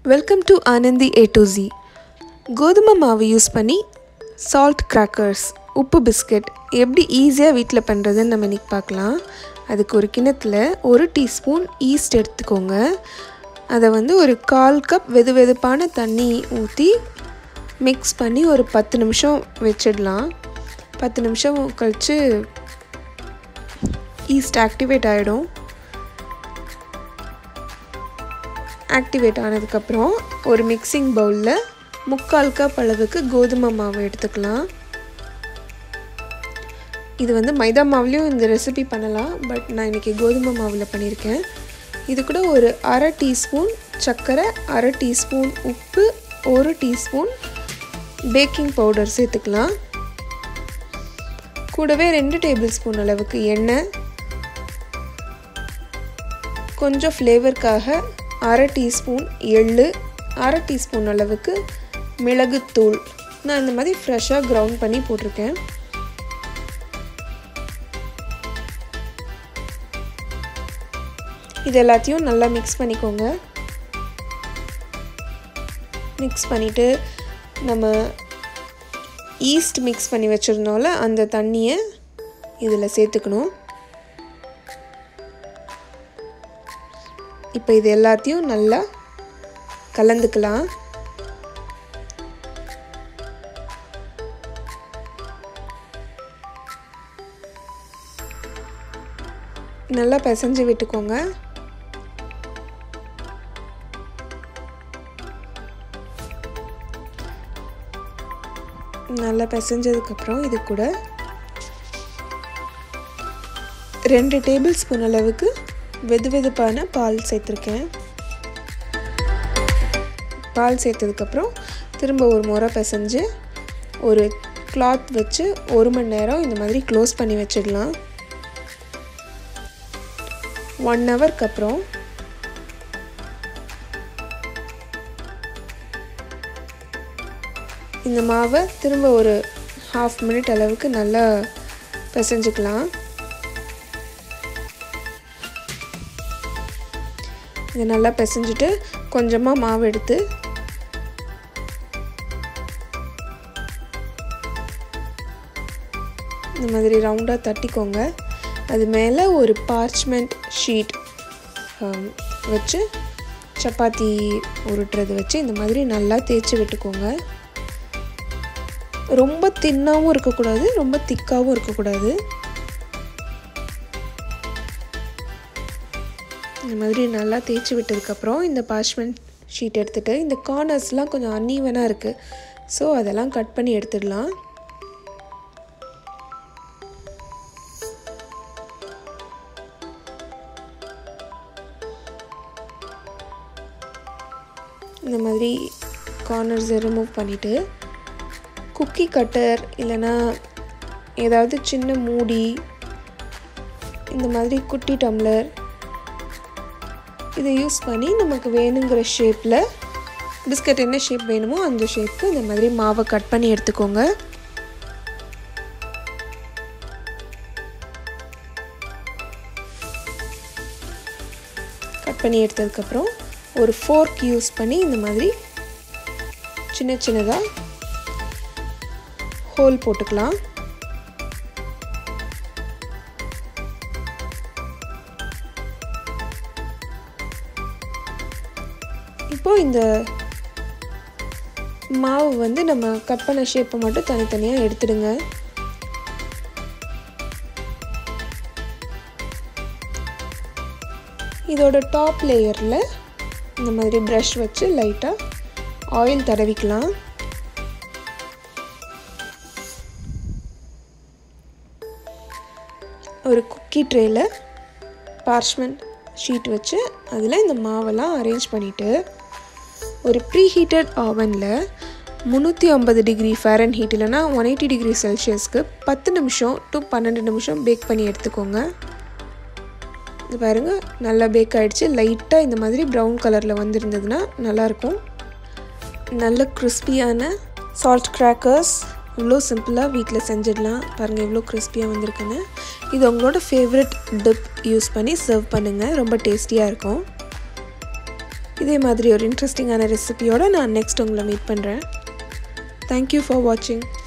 welcome to Anandhi A to Z கோதுமை மாவு use பண்ணி சால்ட் கிராக்கர்ஸ் உப்பு பிஸ்கட் எப்படி ஈஸியாக வீட்டில் பண்ணுறதுன்னு நம்ம இன்றைக்கி பார்க்கலாம் அதுக்கு ஒரு கிண்ணத்தில் ஒரு டீஸ்பூன் ஈஸ்ட் எடுத்துக்கோங்க அதை வந்து ஒரு கால் கப் வெது வெதுப்பான தண்ணி ஊற்றி மிக்ஸ் பண்ணி ஒரு பத்து நிமிஷம் வச்சிடலாம் பத்து நிமிஷம் கழித்து ஈஸ்ட் ஆக்டிவேட் ஆகிடும் ஆக்டிவேட் ஆனதுக்கப்புறம் ஒரு மிக்சிங் பவுலில் முக்கால் கப் அளவுக்கு கோதுமை மாவு எடுத்துக்கலாம் இது வந்து மைதா மாவுலேயும் இந்த ரெசிபி பண்ணலாம் பட் நான் இன்றைக்கி கோதுமை மாவில் பண்ணியிருக்கேன் இது கூட ஒரு அரை டீஸ்பூன் சர்க்கரை அரை டீஸ்பூன் உப்பு ஒரு டீஸ்பூன் பேக்கிங் பவுடர் சேர்த்துக்கலாம் கூடவே ரெண்டு டேபிள் ஸ்பூன் அளவுக்கு எண்ணெய் கொஞ்சம் ஃப்ளேவருக்காக அரை டீஸ்பூன் எள்ளு அரை டீஸ்பூன் அளவுக்கு மிளகுத்தூள் நான் இந்த மாதிரி ஃப்ரெஷ்ஷாக க்ரௌண்ட் பண்ணி போட்டிருக்கேன் இது எல்லாத்தையும் நல்லா மிக்ஸ் பண்ணிக்கோங்க மிக்ஸ் பண்ணிவிட்டு நம்ம ஈஸ்ட் மிக்ஸ் பண்ணி வச்சுருந்தோம்ல அந்த தண்ணியை இதில் சேர்த்துக்கணும் இப்போ இது எல்லாத்தையும் நல்லா கலந்துக்கலாம் நல்லா பிசைஞ்சு விட்டுக்கோங்க நல்லா பிசைஞ்சதுக்கப்புறம் இது கூட ரெண்டு டேபிள் ஸ்பூன் அளவுக்கு வெது வெதுப்பான பால் சேர்த்துருக்கேன் பால் சேர்த்ததுக்கப்புறம் திரும்ப ஒரு முறை பிசைஞ்சு ஒரு கிளாத் வச்சு ஒரு மணி நேரம் இந்த மாதிரி க்ளோஸ் பண்ணி வச்சிடலாம் ஒன் ஹவருக்கு அப்புறம் இந்த மாவை திரும்ப ஒரு ஹாஃப் மினிட் அளவுக்கு நல்லா பிசைஞ்சுக்கலாம் இதை நல்லா பிசைஞ்சிட்டு கொஞ்சமாக மாவு எடுத்து இந்த மாதிரி ரவுண்டாக தட்டிக்கோங்க அது மேலே ஒரு பார்ச்மெண்ட் ஷீட் வச்சு சப்பாத்தி உருட்டுறது வச்சு இந்த மாதிரி நல்லா தேய்ச்சி விட்டுக்கோங்க ரொம்ப தின்னாகவும் இருக்கக்கூடாது ரொம்ப திக்காகவும் இருக்கக்கூடாது இந்த மாதிரி நல்லா தேய்ச்சி விட்டதுக்கப்புறம் இந்த பார்ச்மெண்ட் ஷீட் எடுத்துகிட்டு இந்த கார்னர்ஸ்லாம் கொஞ்சம் அன்னீவனாக இருக்குது ஸோ அதெல்லாம் கட் பண்ணி எடுத்துடலாம் இந்த மாதிரி கார்னர்ஸை ரிமூவ் பண்ணிவிட்டு குக்கி கட்டர் இல்லைன்னா ஏதாவது சின்ன மூடி இந்த மாதிரி குட்டி டம்ளர் இதை யூஸ் பண்ணி நமக்கு வேணுங்கிற ஷேப்பில் பிஸ்கட் என்ன ஷேப் வேணுமோ அந்த ஷேப்புக்கு இந்த மாதிரி மாவை கட் பண்ணி எடுத்துக்கோங்க கட் பண்ணி எடுத்ததுக்கப்புறம் ஒரு ஃபோர்க் யூஸ் பண்ணி இந்த மாதிரி சின்ன சின்னதாக ஹோல் போட்டுக்கலாம் இப்போது இந்த மாவு வந்து நம்ம கட் பண்ண ஷேப்பை மட்டும் தனித்தனியாக எடுத்துடுங்க இதோட டாப் லேயரில் இந்த மாதிரி ப்ரஷ் வச்சு லைட்டாக ஆயில் தடவிக்கலாம் ஒரு குக்கி ட்ரேயில் பார்ச்மெண்ட் ஷீட் வச்சு அதில் இந்த மாவெல்லாம் அரேஞ்ச் பண்ணிவிட்டு ஒரு ப்ரீ ஹீட்டட் ஓவனில் முந்நூற்றி ஐம்பது டிகிரி ஃபேரன் ஹீட் இல்லைனா ஒன் எயிட்டி டிகிரி செல்சியஸ்க்கு பத்து நிமிஷம் டு பன்னெண்டு நிமிஷம் பேக் பண்ணி எடுத்துக்கோங்க இது பாருங்கள் நல்லா பேக் ஆகிடுச்சு லைட்டாக இந்த மாதிரி ப்ரௌன் கலரில் வந்திருந்ததுன்னா நல்லாயிருக்கும் நல்ல கிறிஸ்பியான சால்ட் கிராக்கர்ஸ் இவ்வளோ சிம்பிளாக வீட்டில் செஞ்சிடலாம் பாருங்கள் எவ்வளோ கிறிஸ்பியாக வந்திருக்குன்னு இது உங்களோட ஃபேவரட் டிப் யூஸ் பண்ணி சர்வ் பண்ணுங்கள் ரொம்ப டேஸ்டியாக இருக்கும் இதே மாதிரி ஒரு இன்ட்ரெஸ்டிங்கான ரெசிபியோடு நான் நெக்ஸ்ட் உங்களை மீட் பண்ணுறேன் தேங்க்யூ ஃபார் வாட்சிங்